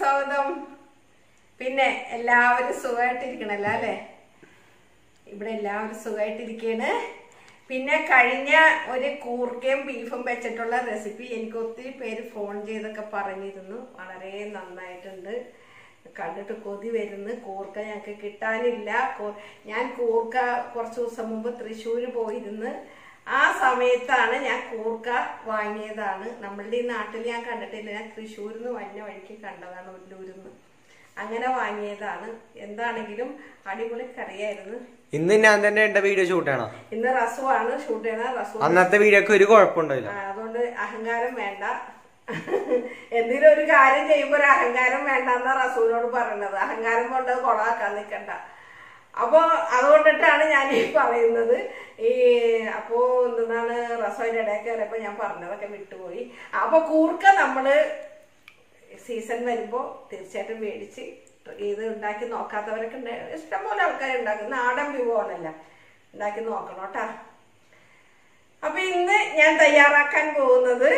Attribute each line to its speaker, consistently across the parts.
Speaker 1: സ്വാഗതം പിന്നെ എല്ലാവരും സുഖമായിട്ടിരിക്കണല്ലോ അല്ലേ ഇവിടെ എല്ലാവരും സുഖമായിട്ടിരിക്കുകയാണ് പിന്നെ കഴിഞ്ഞ ഒരു കൂർക്കയും ബീഫും വെച്ചിട്ടുള്ള റെസിപ്പി എനിക്ക് ഒത്തിരി പേര് ഫോൺ ചെയ്തൊക്കെ പറഞ്ഞിരുന്നു വളരെ നന്നായിട്ടുണ്ട് കണ്ടിട്ട് കൊതി വരുന്നു കൂർക്ക ഞങ്ങൾക്ക് കിട്ടാനില്ല കൂ- ഞാൻ കൂർക്ക കുറച്ച് ദിവസം മുമ്പ് തൃശ്ശൂർ പോയിരുന്ന് ആ സമയത്താണ് ഞാൻ കൂർക്ക വാങ്ങിയതാണ് നമ്മളുടെ ഈ നാട്ടിൽ ഞാൻ കണ്ടിട്ടില്ല ഞാൻ തൃശ്ശൂരിൽ നിന്ന് വന്ന വഴിക്ക് കണ്ടതാണ് ഉല്ലൂരിൽ നിന്ന് അങ്ങനെ വാങ്ങിയതാണ് എന്താണെങ്കിലും അടിപൊളി കറിയായിരുന്നു
Speaker 2: ഇന്ന് ഞാൻ തന്നെ എന്റെ വീഡിയോ ഷൂട്ട് ചെയ്യണം
Speaker 1: ഇന്ന് റസുവാണ് ഷൂട്ട് ചെയ്യുന്നത് റസു
Speaker 2: അന്നത്തെ വീഡിയോക്ക് ഒരു കുഴപ്പമുണ്ടായില്ല
Speaker 1: ആ, അതുകൊണ്ട് അഹങ്കാരം വേണ്ട എന്തെങ്കിലും ഒരു കാര്യം ചെയ്യുമ്പോ ഒരു അഹങ്കാരം വേണ്ട എന്നാ റസൂലിനോട് പറയണത് അഹങ്കാരം കൊണ്ട് അത് കൊളാക്കാൻ നിൽക്കണ്ട അപ്പോ അതുകൊണ്ടിട്ടാണ് ഞാൻ ഈ പറയുന്നത് ഈ അപ്പോ എന്താണ് റസോയുടെ ഇടയിൽ കയറിയപ്പോ ഞാൻ പറഞ്ഞതൊക്കെ വിട്ടുപോയി അപ്പൊ കൂർക്ക നമ്മള് സീസൺ വരുമ്പോ തീർച്ചയായിട്ടും മേടിച്ച് ഇത് ഉണ്ടാക്കി നോക്കാത്തവരൊക്കെ ഉണ്ട് ഇഷ്ടംപോലെ ആൾക്കാർ ഉണ്ടാക്കും നാടൻ വിഭവമല്ല ഉണ്ടാക്കി നോക്കണം കേട്ടാ അപ്പൊ ഇന്ന് ഞാൻ തയ്യാറാക്കാൻ പോകുന്നത്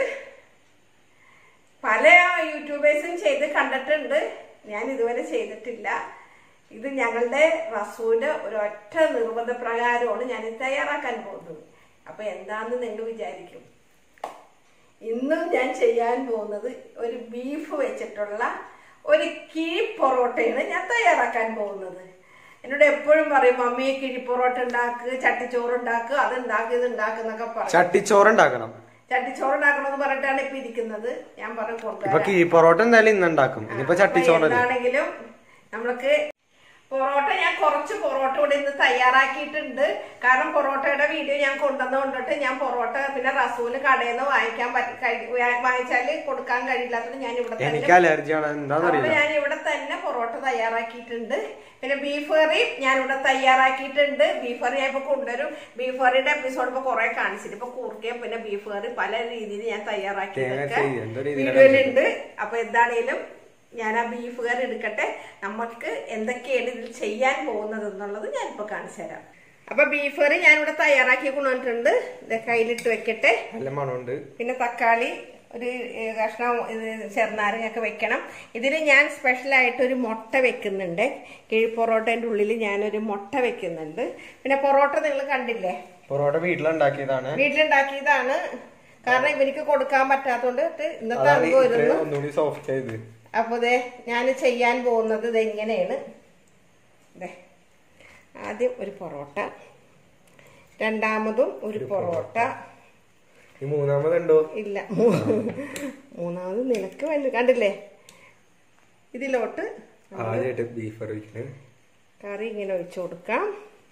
Speaker 1: പല യൂട്യൂബേഴ്സും ചെയ്ത് കണ്ടിട്ടുണ്ട് ഞാൻ ഇതുവരെ ചെയ്തിട്ടില്ല ഇത് ഞങ്ങളുടെ റസൂന്റെ ഒരൊറ്റ നിർബന്ധ പ്രകാരമാണ് ഞാൻ ഇത് തയ്യാറാക്കാൻ പോകുന്നത് അപ്പൊ എന്താന്ന് നിങ്ങൾ വിചാരിക്കും ഇന്നും ഞാൻ ചെയ്യാൻ പോകുന്നത് ഒരു ബീഫ് വെച്ചിട്ടുള്ള ഒരു കിഴി പൊറോട്ടയാണ് ഞാൻ തയ്യാറാക്കാൻ പോകുന്നത് എന്നോട് എപ്പോഴും പറയും മമ്മി കിഴി പൊറോട്ട ഉണ്ടാക്ക് ചട്ടിച്ചോറ് ഉണ്ടാക്ക് അത് ഉണ്ടാക്ക് ഇത് ഉണ്ടാക്ക് എന്നൊക്കെ പറയും
Speaker 2: ചട്ടിച്ചോറ് ഉണ്ടാക്കണം
Speaker 1: ചട്ടിച്ചോറ് ഉണ്ടാക്കണമെന്ന് പറഞ്ഞിട്ടാണ് ഇപ്പൊ ഇരിക്കുന്നത് ഞാൻ പറഞ്ഞു
Speaker 2: ഇപ്പൊ
Speaker 1: കൊണ്ടുവരാം
Speaker 2: കിഴി പൊറോട്ട എന്തായാലും ഇന്ന് ഉണ്ടാക്കും ഇനിയിപ്പൊ ചട്ടിച്ചോറല്ലേ
Speaker 1: എന്താണെങ്കിലും നമ്മൾക്ക് പൊറോട്ട ഞാൻ കുറച്ച് പൊറോട്ട ഇവിടെ ഇന്ന് തയ്യാറാക്കിയിട്ടുണ്ട് കാരണം പൊറോട്ടയുടെ വീഡിയോ ഞാൻ കൊണ്ടുവന്ന് കൊണ്ടിട്ട് ഞാൻ പൊറോട്ട പിന്നെ റസൂല് കടയിൽ നിന്ന് വാങ്ങിക്കാൻ പറ്റി കഴി- വാ- വാങ്ങിച്ചാല് കൊടുക്കാൻ കഴിയില്ലാത്തതുകൊണ്ട് ഞാൻ ഇവിടെ തന്നെ
Speaker 2: എനിക്ക് അലർജിയാണ്
Speaker 1: അപ്പൊ
Speaker 2: എന്താന്നറിയില്ല
Speaker 1: ഞാൻ ഇവിടെ തന്നെ പൊറോട്ട തയ്യാറാക്കിയിട്ടുണ്ട് പിന്നെ ബീഫ് കറി ഞാൻ ഇവിടെ തയ്യാറാക്കിയിട്ടുണ്ട് ബീഫ് കറി ഞാൻ ഇപ്പൊ കൊണ്ടുവരും ബീഫ് കറിയുടെ എപ്പിസോഡ് ഇപ്പൊ കുറെ കാണിച്ചിട്ട് ഇപ്പൊ കൂർക്കയും പിന്നെ ബീഫ് കറി പല രീതിയിൽ ഞാൻ തയ്യാറാക്കിയിട്ടൊക്കെ
Speaker 2: തേങ്ങ എന്തോ രീതിയിലാണ്
Speaker 1: വീഡിയോയിലുണ്ട് അപ്പൊ എന്താണേലും ഞാൻ ആ ബീഫ് കറി എടുക്കട്ടെ നമുക്ക് എന്തൊക്കെയാണ് ഇതിൽ ചെയ്യാൻ പോകുന്നത് എന്നുള്ളത് ഞാനിപ്പോ കാണിച്ചു തരാം അപ്പൊ ബീഫ് കറി ഞാൻ ഇവിടെ തയ്യാറാക്കി കൊണ്ടുവന്നിട്ടുണ്ട് ഇത് കയ്യിലിട്ട് വെക്കട്ടെ
Speaker 2: നല്ല മണമുണ്ട്
Speaker 1: പിന്നെ തക്കാളി ഒരു ഏഹ്, കഷ്ണം ഇത് ചെറുനാരങ്ങയൊക്കെ വെക്കണം ഇതിൽ ഞാൻ സ്പെഷ്യലായിട്ട് ഒരു മുട്ട വെക്കുന്നുണ്ട് കിഴി പൊറോട്ടേൻ്റെ ഉള്ളിൽ ഞാനൊരു മുട്ട വെക്കുന്നുണ്ട് പിന്നെ പൊറോട്ട നിങ്ങൾ കണ്ടില്ലേ
Speaker 2: പൊറോട്ട വീട്ടിലുണ്ടാക്കിയതാണ്
Speaker 1: വീട്ടിലുണ്ടാക്കിയതാണ് കാരണം ഇവർക്ക് കൊടുക്കാൻ പറ്റാത്തതുകൊണ്ട് ഇത് ഇന്നത്തെ
Speaker 2: അതാണ്
Speaker 1: അനുഭവം
Speaker 2: ഇത്രയും
Speaker 1: ഇരുന്നു
Speaker 2: ഒന്നുകൂടി സോഫ്റ്റ് ആയത്
Speaker 1: അപ്പോൾ ദേ ഞാൻ ചെയ്യാൻ പോകുന്നത് ഇത് എങ്ങനെയാണ് ദേ ആദ്യം ഒരു പൊറോട്ട രണ്ടാമതും ഒരു പൊറോട്ട
Speaker 2: ഈ മൂന്നാമതുണ്ടോ
Speaker 1: ഇല്ല മൂ- മൂന്നാമത് നിനക്ക് വേണ്ടി കണ്ടില്ലേ ഇതിലോട്ട്
Speaker 2: ആദ്യമായിട്ട് ബീഫ് കറി വയ്ക്കുന്നത്
Speaker 1: കറി ഇങ്ങനെ ഒഴിച്ചു കൊടുക്കാം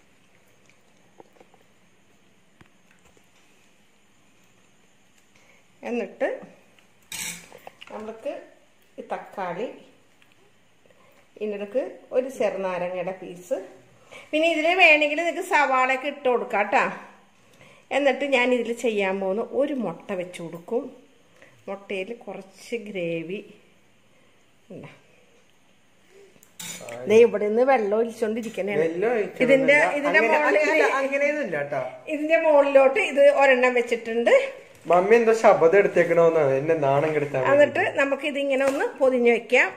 Speaker 1: എന്നിട്ട് നമുക്ക് ഈ തക്കാളി ഇതിനടുക്ക് ഒരു ചെറുനാരങ്ങയുടെ പീസ് പിന്നെ ഇതിൽ വേണമെങ്കിൽ നിങ്ങൾക്ക് സവാളയൊക്കെ ഇട്ട് കൊടുക്കാം കേട്ടോ എന്നിട്ട് ഞാൻ ഇതിൽ ചെയ്യാൻ പോകുന്ന ഒരു മുട്ട വെച്ച് കൊടുക്കും മുട്ടയിൽ കുറച്ച് ഗ്രേവി ഉണ്ടാ ദേ ഇവിടെ നിന്ന് വെള്ളം ഒലിച്ചോണ്ടിരിക്കണേണ്
Speaker 2: വെള്ളം ഒഴിക്കണം
Speaker 1: ഇതിന്റെ
Speaker 2: എന്നല്ല.
Speaker 1: ഇതിന്റെ
Speaker 2: അങ്ങനെ-
Speaker 1: മുകളിൽ
Speaker 2: അല്ല, അങ്ങനെയൊന്നുമില്ല കേട്ടാ
Speaker 1: ഇതിന്റെ മുകളിലോട്ട് ഇത് ഒരെണ്ണം വെച്ചിട്ടുണ്ട്
Speaker 2: മമ്മി എന്തോ ശബ്ദം എടുത്തേക്കണോന്നാണ് എന്നെ നാണം കെടുത്താൻ
Speaker 1: എന്നിട്ട് നമുക്ക് ഇതിങ്ങനെ ഒന്ന് പൊതിഞ്ഞു വെക്കാം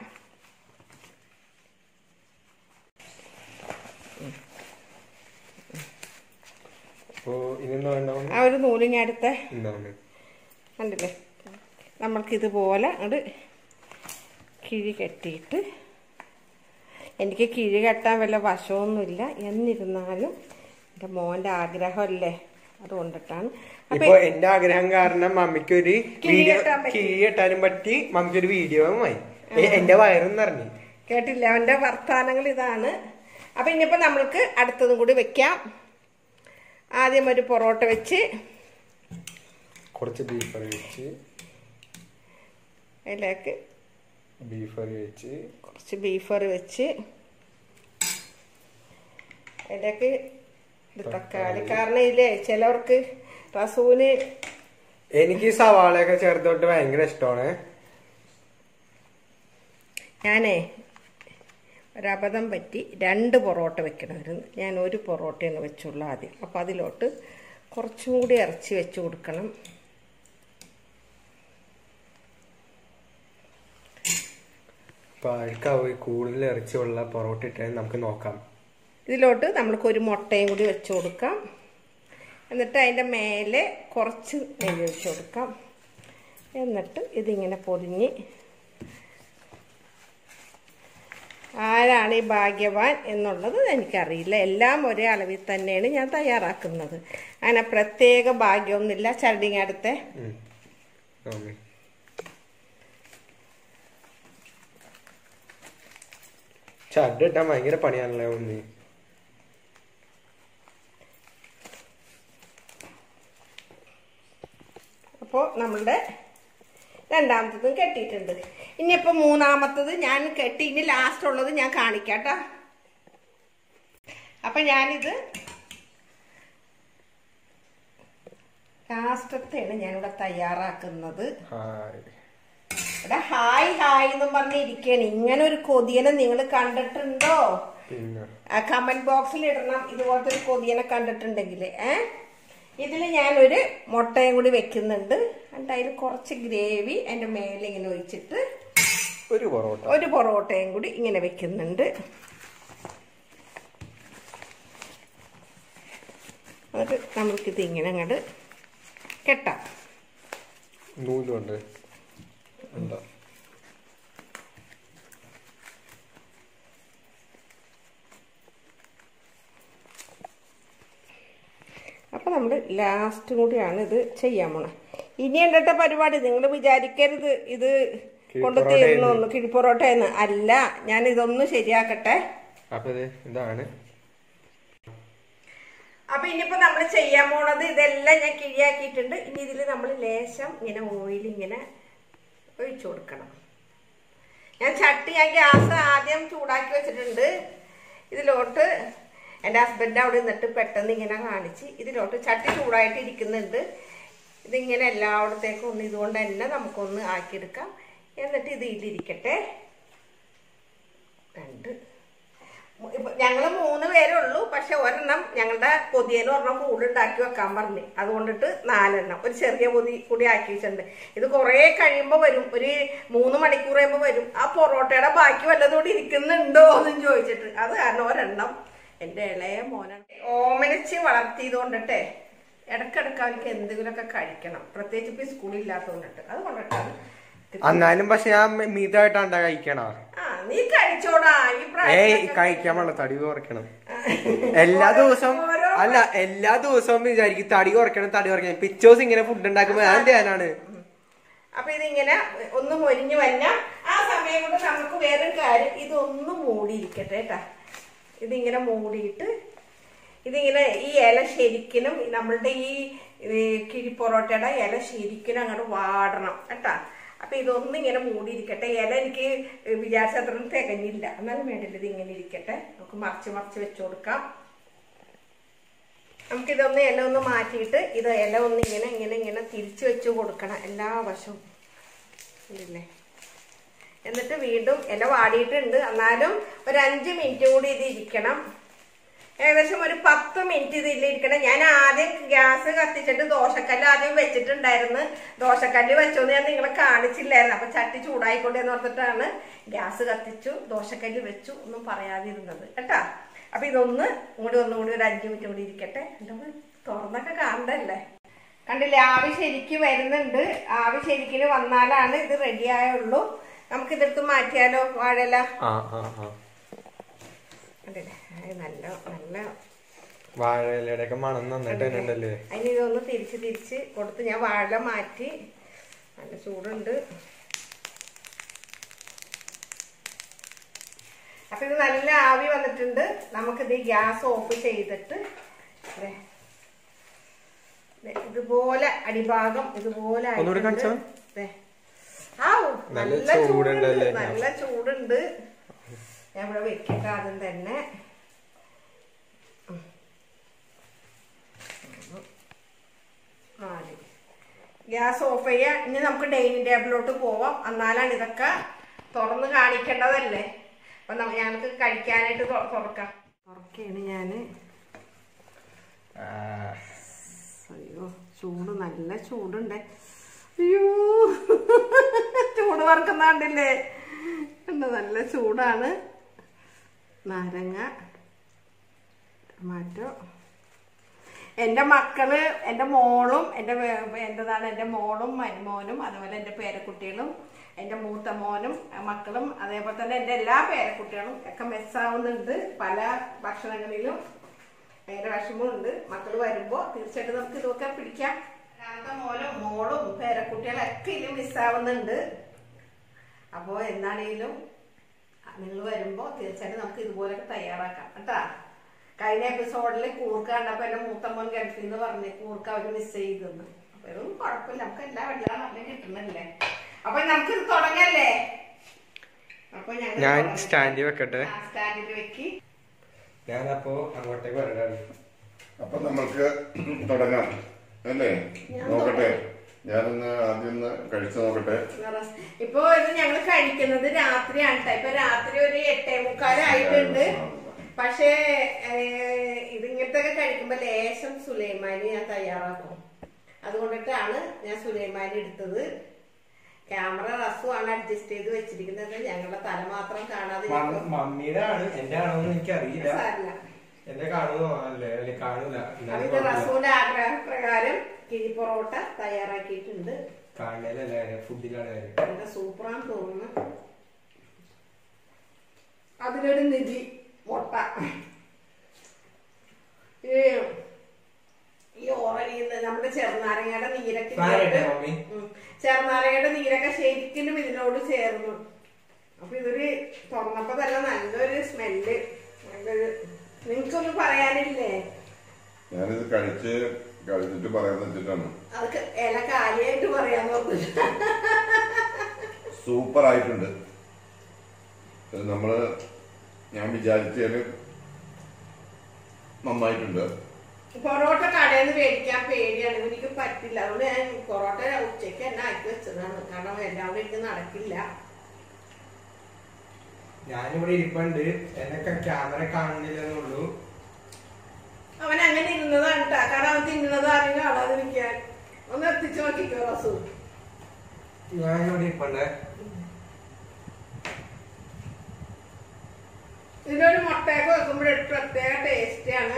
Speaker 2: അപ്പോ ഇതെന്താ വേണ്ടാവുന്നു
Speaker 1: ആ ഒരു നൂല് ഞാൻ എടുത്ത
Speaker 2: എന്താണ്
Speaker 1: കണ്ടില്ലേ നമ്മൾക്ക് ഇതുപോലെ അങ്ങോട്ട് കിഴി കെട്ടിയിട്ട് എനിക്ക് കിഴി കെട്ടാൻ വല്ല വശമൊന്നുമില്ല എന്നിരുന്നാലും എൻ്റെ മോൻ്റെ ആഗ്രഹമല്ലേ അതുകൊണ്ടിട്ടാണ് അപ്പൊ
Speaker 2: ഇപ്പൊ എന്റെ ആഗ്രഹം കാരണം മമ്മിക്ക് ഒരു
Speaker 1: കിഴി
Speaker 2: വീഡിയോ
Speaker 1: കെട്ടാൻ പറ്റി.
Speaker 2: കിഴി കെട്ടാനും പറ്റി മമ്മിക്ക് ഒരു വീഡിയോ ആയി എ- എന്റെ വയറും നിറഞ്ഞു
Speaker 1: കേട്ടില്ല അവന്റെ വർത്താനങ്ങൾ ഇതാണ് അപ്പൊ ഇനിയിപ്പോ നമ്മൾക്ക് അടുത്തതും കൂടി വെക്കാം ആദ്യം ഒരു പൊറോട്ട വെച്ച്
Speaker 2: കുറച്ച് ബീഫ് കറി വെച്ച്
Speaker 1: അതിലേക്ക്
Speaker 2: ബീഫ് കറി വെച്ച്
Speaker 1: കുറച്ച് ബീഫ് കറി വെച്ച് അതിലേക്ക് ഇത് തക്കാളി കാരണം ഇല്ലേ ചിലവർക്ക് റസൂന്
Speaker 2: എനിക്ക് ഈ സവാളയൊക്കെ ചേർത്തോട്ട് ഭയങ്കര ഇഷ്ടമാണ്
Speaker 1: ഞാനേ ഒരബദ്ധം പറ്റി രണ്ട് പൊറോട്ട വെക്കണമായിരുന്നു ഞാൻ ഒരു പൊറോട്ടയാണ് വെച്ചുള്ളൂ ആദ്യം അപ്പം അതിലോട്ട് കുറച്ചും കൂടി ഇറച്ചി വെച്ച് കൊടുക്കണം
Speaker 2: പാഴ്ക്കാവ് കൂടുതൽ ഇറച്ചിയുള്ള പൊറോട്ട ഇട്ടാൽ നമുക്ക് നോക്കാം
Speaker 1: ഇതിലോട്ട് നമ്മൾക്ക് ഒരു മുട്ടയും കൂടി വെച്ച് കൊടുക്കാം എന്നിട്ട് അതിൻ്റെ മേലെ കുറച്ച് നെയ്യ് വെച്ച് കൊടുക്കാം എന്നിട്ട് ഇതിങ്ങനെ പൊതിഞ്ഞ് ആരാണ് ഈ ഭാഗ്യവാൻ എന്നുള്ളത് എനിക്കറിയില്ല എല്ലാം ഒരേ അളവിൽ തന്നെയാണ് ഞാൻ തയ്യാറാക്കുന്നത് അങ്ങനെ പ്രത്യേക ഭാഗ്യമൊന്നുമില്ല ചരടിങ്ങടുത്തെ
Speaker 2: ഉം. ഓക്കേ. ചഡ് ഇട്ടാൻ ഭയങ്കര പണിയാണല്ലേ ഒന്ന്
Speaker 1: അപ്പോൾ നമ്മളുടെ രണ്ടാമത്തതും കെട്ടിയിട്ടുണ്ട് ഇനിയിപ്പോൾ മൂന്നാമത്തത് ഞാൻ കെട്ടി ഇനി ലാസ്റ്റ് ഉള്ളത് ഞാൻ കാണിക്കാം കേട്ടോ അപ്പം ഞാനിത് ലാസ്റ്റത്തെയാണ് ഞാനിവിടെ തയ്യാറാക്കുന്നത്
Speaker 2: ഹായ്
Speaker 1: ഇവിടെ ഹായ് ഹായ് എന്നും പറഞ്ഞിരിക്കുകയാണ് ഇങ്ങനെ ഒരു കൊതിയനെ നിങ്ങൾ കണ്ടിട്ടുണ്ടോ
Speaker 2: പിന്നെ
Speaker 1: ആ കമന്റ് ബോക്സിൽ ഇടണം ഇതുപോലത്തെ ഒരു കൊതിയനെ കണ്ടിട്ടുണ്ടെങ്കിൽ ഏ ഇതിൽ ഞാനൊരു മുട്ടയും കൂടി വെക്കുന്നുണ്ട് എന്നിട്ട് അതിൽ കുറച്ച് ഗ്രേവി എൻ്റെ മേലെ ഇങ്ങനെ ഒഴിച്ചിട്ട്
Speaker 2: ഒരു പൊറോട്ട
Speaker 1: ഒരു പൊറോട്ടയും കൂടി ഇങ്ങനെ വെക്കുന്നുണ്ട് എന്നിട്ട് നമുക്കിത് ഇങ്ങനെ അങ്ങോട്ട് കെട്ടാം
Speaker 2: നൂലുണ്ട് എന്താ
Speaker 1: അപ്പൊ നമ്മൾ ലാസ്റ്റ് കൂടിയാണ് ഇത് ചെയ്യാൻ പോണേ ഇനി എന്നിട്ട് പരിപാടി നിങ്ങൾ വിചാരിക്കരുത് ഇത് കൊണ്ട് തീർന്നു കിഴിപ്പൊറോട്ടയെന്ന് അല്ല ഞാൻ ഇതൊന്ന് ശരിയാക്കട്ടെ
Speaker 2: അപ്പൊ ഇത് ഇതാണ്
Speaker 1: അപ്പൊ ഇനിയിപ്പോ നമ്മൾ ചെയ്യാൻ പോണത് ഇതെല്ലാം ഞാൻ കിഴിയാക്കിയിട്ടുണ്ട് ഇനി ഇതിൽ നമ്മൾ ലേശം ഇങ്ങനെ ഓയിൽ ഇങ്ങനെ ഒഴിച്ചു കൊടുക്കണം ഞാൻ ചട്ടി ഞാൻ ഗ്യാസ് ആദ്യം ചൂടാക്കി വെച്ചിട്ടുണ്ട് ഇതിലോട്ട് എൻ്റെ ഹസ്ബൻഡ് അവിടെ നിന്നിട്ട് പെട്ടെന്ന് ഇങ്ങനെ കാണിച്ച് ഇതിലോട്ട് ചട്ടി ചൂടായിട്ട് ഇരിക്കുന്നുണ്ട് ഇതിങ്ങനെ എല്ലായിടത്തേക്കും ഒന്ന് ഇതുകൊണ്ട് തന്നെ നമുക്കൊന്ന് ആക്കിയെടുക്കാം എന്നിട്ട് ഇത് ഇതിലിരിക്കട്ടെ രണ്ട് ഞങ്ങൾ മൂന്ന് പേരേ ഉള്ളൂ പക്ഷെ ഒരെണ്ണം ഞങ്ങളുടെ പൊതിയേന് ഒരെണ്ണം കൂടുതൽ ഉണ്ടാക്കി വെക്കാൻ പറഞ്ഞു അതുകൊണ്ടിട്ട് നാലെണ്ണം ഒരു ചെറിയ പൊതി കൂടി ആക്കി വെച്ചിട്ടുണ്ട് ഇത് കുറേ കഴിയുമ്പോൾ വരും ഒരു മൂന്ന് മണിക്കൂർ കഴിയുമ്പോൾ വരും ആ പൊറോട്ടയുടെ ബാക്കി വല്ലതും കൂടി ഇരിക്കുന്നുണ്ടോ എന്നും ചോദിച്ചിട്ട് അത് കാരണം ഒരെണ്ണം എൻ്റെ ഇളയ മോനാണ് ഓമനിച്ച് വളർത്തിയതുകൊണ്ടിട്ടെ ഇടക്കിടക്ക് അവർക്ക് എന്തെങ്കിലുമൊക്കെ കഴിക്കണം പ്രത്യേകിച്ച് ഇപ്പൊ സ്കൂളിൽ ഇല്ലാത്തതുകൊണ്ടിട്ട് അത് കൊണ്ടിട്ടാണ്
Speaker 2: എന്നാലും പക്ഷെ ഞാൻ മീതായിട്ടാണ്ടാ കഴിക്കണ
Speaker 1: ആ നീ കഴിച്ചോടാ ഈ
Speaker 2: ഏയ്
Speaker 1: പ്രായത്തിലൊക്കെ
Speaker 2: കഴിക്കാൻ പാടില്ല തടി കുറയ്ക്കണം എല്ലാ ദിവസവും
Speaker 1: ഓരോ-
Speaker 2: അല്ല എല്ലാ ദിവസവും വിചാരിക്കും തടി കുറയ്ക്കണം തടി കുറയ്ക്കണം പിറ്റോസ് ഇങ്ങനെ ഫുഡ് ഉണ്ടാക്കുമ്പോ ഞാൻ ധ്യാനാണ്
Speaker 1: അപ്പൊ ഇതിങ്ങനെ ഒന്ന് മൊരിഞ്ഞു വന്ന ആ സമയം കൊണ്ട് നമുക്ക് വേറൊരു കാര്യം ഇതൊന്ന് മൂടിയിരിക്കട്ടെ കേട്ടാ ഇതിങ്ങനെ മൂടിയിട്ട് ഇതിങ്ങനെ ഈ ഇല ശരിക്കിനും നമ്മളുടെ ഈ ഈ കിഴിപ്പൊറോട്ടയുടെ ഇല ശരിക്കിനും അങ്ങോട്ട് വാടണം കേട്ടാ അപ്പൊ ഇതൊന്നും ഇങ്ങനെ മൂടിയിരിക്കട്ടെ ഇല എനിക്ക് വിചാരിച്ച അത്ര തികഞ്ഞില്ല എന്നാലും വേണ്ടില്ല ഇത് ഇങ്ങനെ ഇരിക്കട്ടെ നമുക്ക് മറിച്ച് മറിച്ച് വെച്ചു കൊടുക്കാം നമുക്കിതൊന്ന് ഇല ഒന്ന് മാറ്റിയിട്ട് ഇത് ഇല ഒന്ന് ഇങ്ങനെ ഇങ്ങനെ ഇങ്ങനെ തിരിച്ചു വെച്ച് കൊടുക്കണം എല്ലാ വശവും ഇല്ലേ എന്നിട്ട് വീണ്ടും ഇല വാടിയിട്ടുണ്ട് എന്നാലും ഒരു അഞ്ച് മിനിറ്റ് കൂടി ഇത് ഇരിക്കണം ഏകദേശം ഒരു പത്ത് മിനിറ്റ് ഇത് ഇതിലിരിക്കണം ഞാൻ ആദ്യം ഗ്യാസ് കത്തിച്ചിട്ട് ദോശക്കല്ല് ആദ്യം വെച്ചിട്ടുണ്ടായിരുന്നു ദോശക്കല്ല് വെച്ചോന്ന് ഞാൻ നിങ്ങളെ കാണിച്ചില്ലായിരുന്നു അപ്പൊ ചട്ടി ചൂടായിക്കോട്ടെ ഓർത്തിട്ടാണ് ഗ്യാസ് കത്തിച്ചു ദോശക്കല്ല് വെച്ചു ഒന്നും പറയാതിരുന്നത് കേട്ടാ അപ്പൊ ഇതൊന്ന് ഇങ്ങോട്ട് ഒന്നുകൂടി ഒരു അഞ്ച് മിനിറ്റ് കൂടി ഇരിക്കട്ടെ എന്താ തുറന്നൊക്കെ കാണണ്ടല്ലേ കണ്ടില്ലേ ആവി ശരിക്ക് വരുന്നുണ്ട് ആവി ശരിക്കിന് വന്നാലാണ് ഇത് റെഡി ആയുള്ളൂ നമുക്ക് ഇതെടുത്ത് മാറ്റിയാലോ വാഴല
Speaker 2: ആ ആ ആ
Speaker 1: കണ്ടില്ലേ അത് നല്ല നല്ല
Speaker 2: വാഴയിലയുടെ ഒക്കെ മണം നന്നായിട്ട് തന്നെ ഉണ്ടല്ലേ
Speaker 1: അതിന് ഇതൊന്ന് തിരിച്ച് തിരിച്ച് കൊടുത്ത് ഞാൻ വാഴ മാറ്റി നല്ല ചൂടുണ്ട് അപ്പൊ ഇത് നല്ല ആവി വന്നിട്ടുണ്ട് നമുക്കിത് ഈ ഗ്യാസ് ഓഫ് ചെയ്തിട്ട് ദേ, ദേ ഇതുപോലെ അടിഭാഗം ഇതുപോലെ
Speaker 2: ഒന്നുകൂടി
Speaker 1: ആയിട്ടുണ്ട്.
Speaker 2: കാണിച്ചോ?
Speaker 1: ദേ. ആവൂ,
Speaker 2: നല്ല
Speaker 1: നല്ല ചൂടുണ്ട്
Speaker 2: ചൂടുണ്ടല്ലേ?
Speaker 1: നല്ല ചൂടുണ്ട് ഞാൻ ഇവിടെ വെക്കട്ടെ ആദ്യം തന്നെ നാല് ഗ്യാസ് ഓഫ് ചെയ്യാം ഇനി നമുക്ക് ഡൈനിങ് ടേബിളിലോട്ട് പോവാം എന്നാലാണ് ഇതൊക്കെ തുറന്ന് കാണിക്കേണ്ടതല്ലേ അപ്പൊ നമ്മ- ഞങ്ങൾക്ക് കഴിക്കാനായിട്ട് തൊ- തുറക്കാം തുറക്കാണ് ഞാന് അയ്യോ ചൂട് നല്ല ചൂടുണ്ട് അയ്യോ ചൂട് വറക്കുന്നാണ്ടില്ലേ കണ്ടോ നല്ല ചൂടാണ് നാരങ്ങ ടൊമാറ്റോ എൻ്റെ മക്കള് എൻ്റെ മോളും എൻ്റെ വേ- എന്റേതാണ് എൻ്റെ മോളും മരുമോനും അതുപോലെ എൻ്റെ പേരക്കുട്ടികളും എൻ്റെ മൂത്ത മോനും അഹ് മക്കളും അതേപോലെ തന്നെ എൻ്റെ എല്ലാ പേരക്കുട്ടികളും ഒക്കെ മെസ്സാവുന്നുണ്ട് പല ഭക്ഷണങ്ങളിലും ഭയങ്കര വിഷമമുണ്ട് മക്കൾ വരുമ്പോൾ തീർച്ചയായിട്ടും നമുക്ക് ഇതൊക്കെ പിടിക്കാം രണ്ടാമത്തെ മോനും മോളും പേരക്കുട്ടികളൊക്കെ ഇതിൽ മിസ്സാവുന്നുണ്ട് അപ്പോൾ എന്നാണേലും നിങ്ങൾ വരുമ്പോൾ തീർച്ചയായിട്ടും നമുക്ക് ഇതുപോലൊക്കെ തയ്യാറാക്കാം കേട്ടാ കഴിഞ്ഞ എപ്പിസോഡിൽ കൂർക്ക കണ്ടപ്പോൾ എൻ്റെ മൂത്ത മോൻ ഗൾഫിൽ നിന്ന് പറഞ്ഞ് കൂർക്ക അവർ മിസ് ചെയ്തെന്ന് അപ്പൊ ഇതൊന്നും കുഴപ്പമില്ല നമുക്ക് എല്ലാ വെള്ളം നല്ല കിട്ടുന്നല്ലേ അപ്പൊ നമുക്ക് ഇത് തുടങ്ങല്ലേ അപ്പൊ ഞങ്ങൾ
Speaker 2: ഞാൻ
Speaker 1: തുടങ്ങാം.
Speaker 2: സ്റ്റാൻഡിൽ വെക്കട്ടെ
Speaker 1: ആ, സ്റ്റാൻഡിൽ വെക്ക്
Speaker 2: ഞാനപ്പോ അങ്ങോട്ടേക്ക് വരടാണ്
Speaker 3: അപ്പൊ നമ്മൾക്ക് തുടങ്ങാം അല്ലേ
Speaker 1: ഞാൻ
Speaker 3: നോക്കട്ടെ ഞാനൊന്ന് ആദ്യം ഒന്ന് കഴിച്ചു നോക്കട്ടെ
Speaker 1: ഇപ്പൊ ഇത് ഞങ്ങൾ കഴിക്കുന്നത് രാത്രിയാണ് ട്ടോ. ഇപ്പൊ രാത്രി ഒരു എട്ടേ മുക്കാലായിട്ടുണ്ട് പക്ഷേ ഏഹ്, ഇതിങ്ങനത്തെ ഒക്കെ കഴിക്കുമ്പോ ലേശം സുലൈമാനി ഞാൻ തയ്യാറാക്കും അതുകൊണ്ടിട്ടാണ് ഞാൻ സുലൈമാനി എടുത്തത് ക്യാമറ റസുമാണ് അഡ്ജസ്റ്റ് ചെയ്ത് വെച്ചിരിക്കുന്നത് ഞങ്ങളുടെ തല മാത്രം കാണാതെ ഇരിക്കും.
Speaker 2: മമ്മിയുടെ ആണ് എന്റെ ആണോ എന്ന് എനിക്ക് അറിയില്ല
Speaker 1: സാരില്ല
Speaker 2: എന്റെ കാണുമോ അല്ലേ അല്ലെ കാണൂല
Speaker 1: അപ്പൊ
Speaker 2: എന്നാലും
Speaker 1: ഇത്
Speaker 2: കുഴപ്പമില്ല.
Speaker 1: റസുവിന്റെ ആഗ്രഹപ്രകാരം കിഴി പൊറോട്ട തയ്യാറാക്കിയിട്ടുണ്ട്
Speaker 2: കാണലല്ലേ കാര്യം ഫുഡിലാണ് കാര്യം
Speaker 1: നല്ല സൂപ്പറാന്ന് തോന്നുന്നു അതിലൊരു നിധി മുട്ട ഈ ഈ ഓറലിന്ന് നമ്മുടെ ചെറുനാരങ്ങയുടെ നീരൊക്കെ
Speaker 2: സാരമില്ല,
Speaker 1: ഇട്ടിട്ട്
Speaker 2: മമ്മി.
Speaker 1: ഉം. ചെറുനാരങ്ങയുടെ നീരൊക്കെ ശരിക്കും ഇതിനോട് ചേർന്നു അപ്പൊ ഇതൊരു തുറന്നപ്പോ തന്നെ നല്ലൊരു സ്മെല്ല് നല്ലൊരു നിങ്ങൾക്കൊന്നും പറയാനില്ലേ
Speaker 3: ഞാനിത് കഴിച്ച് കഴിഞ്ഞിട്ട് പറയാന്ന് വെച്ചിട്ടാണ്
Speaker 1: അതൊക്കെ ഇല കാര്യമായിട്ട് പറയാൻ നോക്കില്ല
Speaker 3: സൂപ്പർ ആയിട്ടുണ്ട് ഇത് നമ്മള് ഞാൻ വിചാരിച്ചതില് നന്നായിട്ടുണ്ട്
Speaker 1: പൊറോട്ട കടയിൽ നിന്ന് മേടിക്കാൻ പേടിയാണ് എനിക്ക് പറ്റില്ല അതുകൊണ്ട് ഞാൻ പൊറോട്ട ഉച്ചയ്ക്ക് തന്നെ ആക്കി വെച്ചതാണ് കാരണം എല്ലാം കൂടെ എനിക്ക് നടക്കില്ല
Speaker 2: ഞാനിവിടെ ഇരിപ്പുണ്ട് എന്നൊക്കെ ക്യാമറ കാണുന്നില്ലെന്നുള്ളൂ
Speaker 1: അവൻ അങ്ങനെ ഇരുന്നതാണ് കേട്ടോ കാരണം അവൻ തിന്നുന്നത് ആരും കാണാതിരിക്കാൻ ഒന്ന് എത്തിച്ചു നോക്കിക്കോ റസു
Speaker 2: ഞാനിവിടെ ഇരിപ്പുണ്ട്
Speaker 1: ഇതിലൊരു മുട്ടയൊക്കെ വെക്കുമ്പോൾ ഒരു പ്രത്യേക ടേസ്റ്റ് ആണ്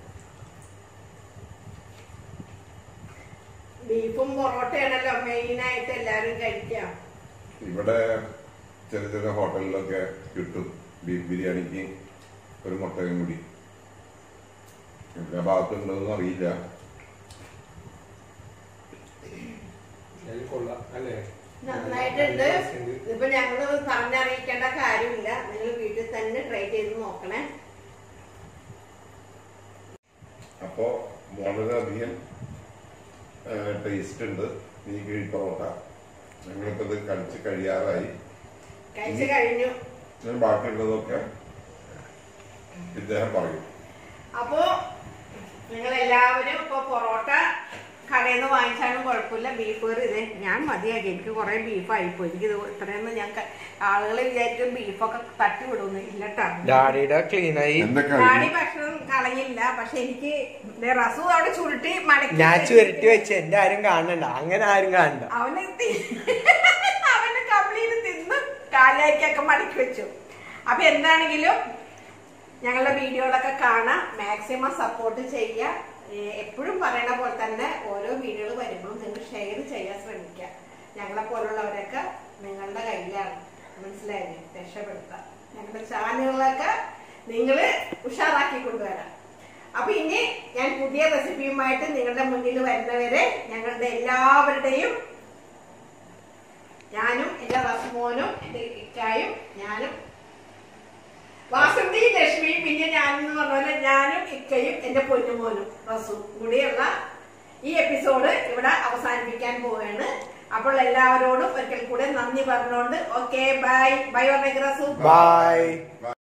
Speaker 1: ബീഫും പൊറോട്ടയാണല്ലോ മെയിനായിട്ട് എല്ലാരും കഴിക്കാം
Speaker 3: ഇവിടെ ചെറിയ ചെറിയ ഹോട്ടലിലൊക്കെ കിട്ടും ബീഫ് ബിരിയാണിക്ക് ഒരു മുട്ടയും കൂടി എല്ലാ ഭാഗത്തുണ്ടോന്നും അറിയില്ല
Speaker 2: അതിൽ കൊള്ളാം അല്ലേ
Speaker 1: നന്നായിട്ടുണ്ട് ഇപ്പൊ ഞങ്ങള് പറഞ്ഞറിയിക്കേണ്ട കാര്യമില്ല നിങ്ങൾ വീട്ടിൽ തന്നെ ട്രൈ ചെയ്ത് നോക്കണേ
Speaker 3: അപ്പോ വളരെയധികം ടേസ്റ്റ് ഉണ്ട് ഈ കിഴി പൊറോട്ട ഞങ്ങളിപ്പോ ഇത് കഴിച്ച് കഴിയാറായി
Speaker 1: കഴിച്ചു കഴിഞ്ഞു
Speaker 3: ഞാൻ ബാക്കിയുള്ളതൊക്കെ ഇദ്ദേഹം പറയും
Speaker 1: അപ്പോ നിങ്ങൾ എല്ലാവരും ഇപ്പൊ പൊറോട്ട കടയിൽ നിന്ന് വാങ്ങിച്ചാലും കുഴപ്പമില്ല ബീഫ് കറി ഇത് ഞാൻ മതിയാക്കി എനിക്ക് കുറെ ബീഫ് ആയിപ്പോയി എനിക്ക് ഇത് ഇത്രയൊന്നും ഞാൻ ആളുകൾ വിചാരിക്കും ബീഫൊക്കെ തട്ടി വിടുന്നു ഇല്ലട്ടാ
Speaker 2: ഡാഡിയുടെ ക്ലീനായി
Speaker 3: എന്റെ
Speaker 1: ഡാഡി
Speaker 3: കഴിഞ്ഞു
Speaker 1: ഭക്ഷണം കളഞ്ഞില്ല പക്ഷെ എനിക്ക് ദേ റസു അവിടെ ചുരുട്ടി മടക്കി
Speaker 2: ഞാൻ ചുരുട്ടി വെച്ച് എന്റെ ആരും കാണണ്ട അങ്ങനെ ആരും കാണണ്ട
Speaker 1: അവന് തി- അവന് കമ്പ്ലീറ്റ് തിന്ന് കാലായിക്കൊക്കെ മടക്കി വെച്ചു അപ്പൊ എന്താണെങ്കിലും ഞങ്ങളുടെ വീഡിയോകളൊക്കെ കാണാം മാക്സിമം സപ്പോർട്ട് ചെയ്യുക എപ്പോഴും പറയണ പോലെ തന്നെ ഓരോ വീഡിയോകൾ വരുമ്പോഴും നിങ്ങൾ ഷെയർ ചെയ്യാൻ ശ്രമിക്കുക ഞങ്ങളെ പോലുള്ളവരൊക്കെ നിങ്ങളുടെ കയ്യിലാണ് മനസ്സിലായില്ലേ രക്ഷപ്പെടുത്താം ഞങ്ങളുടെ ചാനലുകളൊക്കെ നിങ്ങൾ ഉഷാറാക്കി കൊണ്ടുവരാം അപ്പൊ ഇനി ഞാൻ പുതിയ റെസിപ്പിയുമായിട്ട് നിങ്ങളുടെ മുന്നിൽ വരുന്നവരെ ഞങ്ങളുടെ എല്ലാവരുടെയും ഞാനും എന്റെ റസ്മോനും എന്റെ ഇക്കായും ഞാനും വാസന്തി ലക്ഷ്മിയും പിന്നെ ഞാനെന്ന് പറഞ്ഞ പോലെ ഞാനും ഇക്കയും എന്റെ പൊന്നുമോനും റസും കൂടിയുള്ള ഈ എപ്പിസോഡ് ഇവിടെ അവസാനിപ്പിക്കാൻ പോവുകയാണ് അപ്പോൾ എല്ലാവരോടും ഒരിക്കൽ കൂടെ നന്ദി പറഞ്ഞുകൊണ്ട് ഓക്കെ ബൈ ബൈ പറഞ്ഞേക്ക് റസു
Speaker 2: ബൈ